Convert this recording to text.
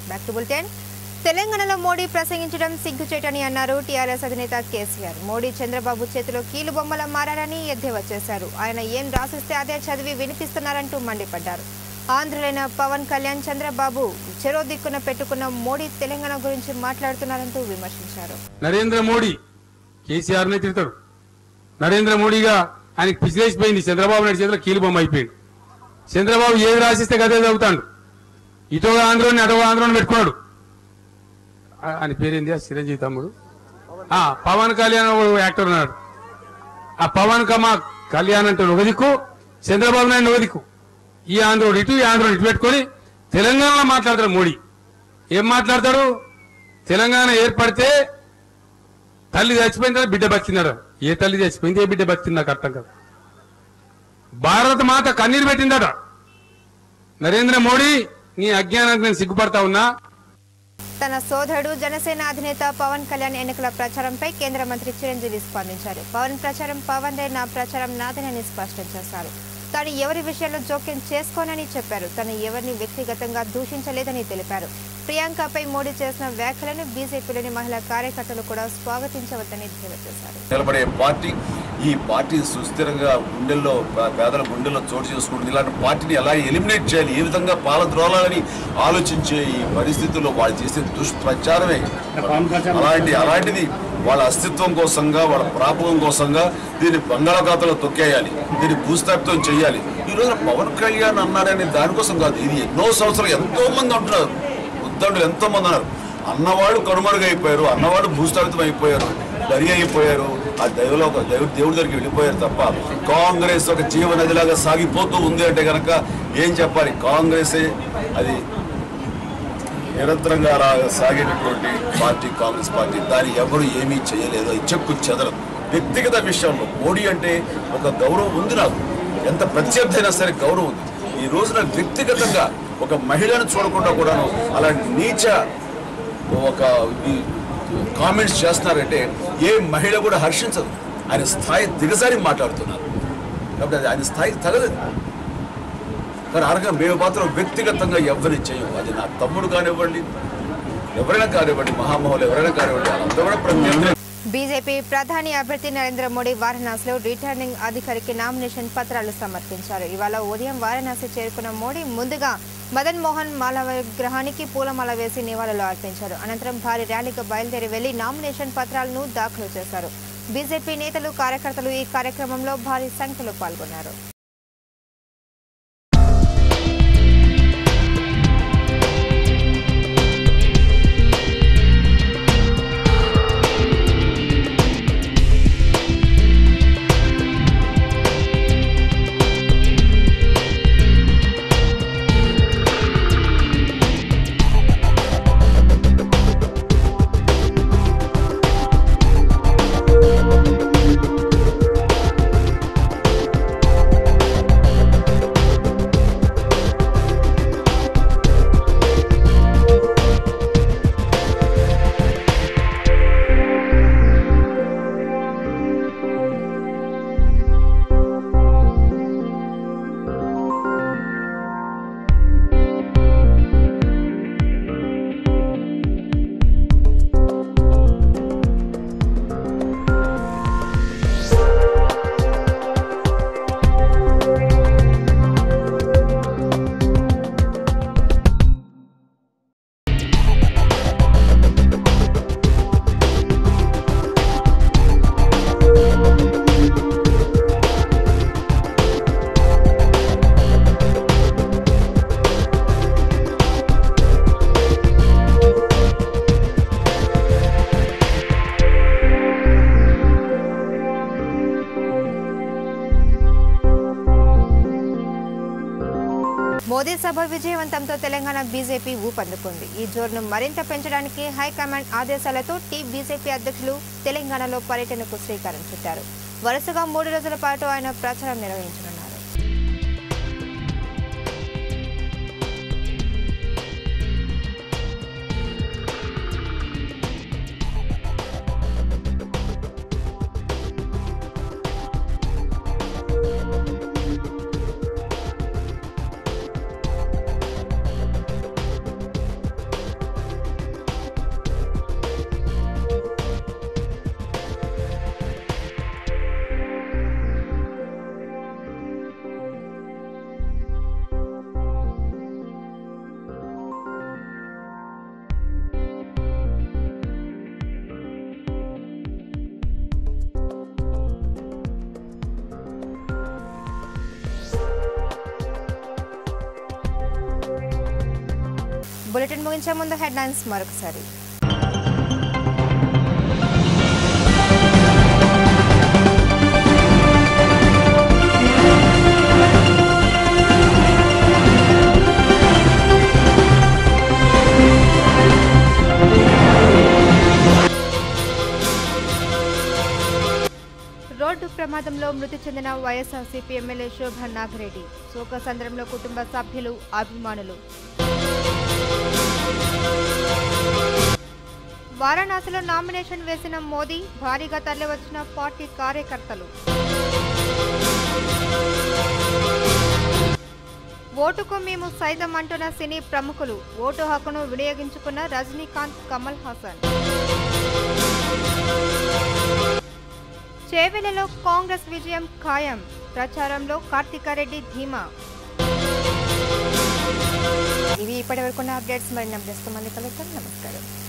back to bulletin తెలంగాణలో మోడీ ప్రసంగించడం సిగ్గుచేటని అన్నారు TRS అధినేత కేసీఆర్ మోడీ చంద్రబాబు చేతిలో కీలు బొమ్మల మారారని ఎద్దేవా చేశారు ఆయన ఏం రాసిస్తే అదే చదివి వినిపిస్తున్నారంటూ మండిపడ్డారు ఆంధ్రులైన పవన్ కళ్యాణ్ చంద్రబాబు చెరో దిక్కున పెట్టుకున్న మోడీ తెలంగాణ గురించి మాట్లాడుతున్నారంటూ విమర్శించారు నరేంద్ర మోడీ కేసీఆర్ నే తిడతాడు నరేంద్ర మోడీగా ఆయనకి పిసిలేసిపోయింది చంద్రబాబు నాయుడు చేతిలో కీలు బొమ్మ అయిపోయింది చంద్రబాబు ఏది రాసిస్తే గదే చదువుతాడు ఇటో ఆంధ్రోని అటో ఆంధ్రోని పెట్టుకున్నాడు ఆ- ఆయన పేరేంది ఆ చిరంజీవి తమ్ముడు ఆ పవన్ కళ్యాణ్ ఓ యాక్టర్ ఉన్నాడు ఆ పవన్ కమా కళ్యాణ్ అంటే ఒక దిక్కు చంద్రబాబు నాయుడు ఒక దిక్కు ఈ ఆంధ్రోడు ఇటు ఈ ఆంధ్రోడు ఇటు పెట్టుకొని తెలంగాణలో మాట్లాడతాడు మోడీ ఏం మాట్లాడతాడు తెలంగాణ ఏర్పడితే తల్లి చచ్చిపోయిన తర్వాత బిడ్డ బతికినాడు ఏ తల్లి చచ్చిపోయింది ఏ బిడ్డ బతికింది నాకు అర్థం కాదు భారత మాత కన్నీరు పెట్టిందట నరేంద్ర మోడీ నీ అజ్ఞానానికి నేను సిగ్గుపడతా ఉన్నా తన సోదరుడు జనసేన అధినేత పవన్ కళ్యాణ్ ఎన్నికల ప్రచారంపై కేంద్ర మంత్రి చిరంజీవి స్పందించారు పవన్ ప్రచారం పవన్ నా ప్రచారం నాదేనని స్పష్టం చేశారు తాను ఎవరి విషయంలో జోక్యం చేసుకోనని చెప్పారు తను ఎవరిని వ్యక్తిగతంగా దూషించలేదని తెలిపారు ప్రియాంకపై మోడీ చేసిన వ్యాఖ్యలను బీజేపీలోని మహిళా కార్యకర్తలు కూడా స్వాగతించవద్దని తెలియజేశారు నిలబడే పార్టీ ఈ పార్టీ సుస్థిరంగా గుండెల్లో పే- పేదల గుండెల్లో చోటు చేసుకుంటుంది ఇలాంటి పార్టీని ఎలా ఎలిమినేట్ చేయాలి ఏ విధంగా పాలద్రోలాలని ఆలోచించే ఈ పరిస్థితుల్లో వాళ్ళు చేసే దుష్ప్రచారమే అలాంటి అలాంటిది వాళ్ళ అస్తిత్వం కోసంగా వాళ్ళ ప్రాపకం కోసంగా దీన్ని బంగాళాఖాతంలో తొక్కేయాలి దీన్ని భూస్థాపితం చేయాలి ఈ రోజున పవన్ కళ్యాణ్ అన్నారనే దానికోసం కాదు ఇది ఎన్నో సంవత్సరాలు ఎంతో మంది అంటున్నారు ఉద్దండులు ఎంతో మంది అన్నారు అన్నవాడు కనుమరుగైపోయారు అన్నవాడు భూస్థాపితం అయిపోయారు బరి అయిపోయారు ఆ దైవలో ఒక దేవుడు దేవుడి దగ్గరికి వెళ్ళిపోయారు తప్ప కాంగ్రెస్ ఒక జీవనదిలాగా సాగిపోతూ ఉంది అంటే కనుక ఏం చెప్పాలి కాంగ్రెసే అది నిరంతరంగా అలా సాగేటటువంటి పార్టీ కాంగ్రెస్ పార్టీ దాన్ని ఎవరు ఏమీ చేయలేదు అది చెక్కు చెదరదు వ్యక్తిగత విషయంలో మోడీ అంటే ఒక గౌరవం ఉంది నాకు ఎంత ప్రత్యర్థి అయినా సరే గౌరవం ఉంది ఈ రోజున వ్యక్తిగతంగా ఒక మహిళను చూడకుండా కూడాను అలాంటి నీచ ఒక ఈ కామెంట్స్ చేస్తున్నారంటే ఏ మహిళ కూడా హర్షించదు ఆయన స్థాయి దిగజారి మాట్లాడుతున్నారు కాబట్టి అది ఆయన స్థాయికి తగదు కానీ అరగా మేము మాత్రం వ్యక్తిగతంగా ఎవరిని చేయము అది నా తమ్ముడు కానివ్వండి ఎవరైనా కానివ్వండి మహామహులు ఎవరైనా కానివ్వండి వాళ్ళంతా కూడా ప్రత్యర్థులే బీజేపీ ప్రధాని అభ్యర్థి నరేంద్ర మోడీ వారణాసిలో రిటర్నింగ్ అధికారికి నామినేషన్ పత్రాలు సమర్పించారు ఇవాళ ఉదయం వారణాసి చేరుకున్న మోడీ ముందుగా మదన్ మోహన్ మాల విగ్రహానికి పూలమాల వేసి నివాళులు అర్పించారు అనంతరం భారీ ర్యాలీగా బయలుదేరి వెళ్లి నామినేషన్ పత్రాలను దాఖలు చేశారు బీజేపీ నేతలు కార్యకర్తలు ఈ కార్యక్రమంలో భారీ సంఖ్యలో పాల్గొన్నారు మోదీ సభ విజయవంతంతో తెలంగాణ బీజేపీ ఊపందుకుంది ఈ జోరును మరింత పెంచడానికి హైకమాండ్ ఆదేశాలతో టీ బీజేపీ అధ్యక్షులు తెలంగాణలో పర్యటనకు శ్రీకారం చుట్టారు వరుసగా మూడు రోజుల పాటు ఆయన ప్రచారం నిర్వహించనున్నారు బులెటిన్ ముగించే ముందు హెడ్లైన్స్ మరొకసారి రోడ్డు ప్రమాదంలో మృతి చెందిన వైఎస్ఆర్సీపీ ఎమ్మెల్యే శోభా నాగిరెడ్డి శోకసంద్రంలో కుటుంబ సభ్యులు అభిమానులు వారణాసిలో నామినేషన్ వేసిన మోదీ భారీగా తరలివచ్చిన పార్టీ కార్యకర్తలు ఓటుకు మేము సైతం అంటున్న సినీ ప్రముఖులు ఓటు హక్కును వినియోగించుకున్న రజనీకాంత్ కమల్ హాసన్ చేవెలలో కాంగ్రెస్ విజయం ఖాయం ప్రచారంలో కార్తికారెడ్డి ధీమా ఇవి ఇప్పటి వరకు అప్డేట్స్ మరిన్ని అప్డేట్స్ మళ్ళీ కలుగుతాం నమస్కారం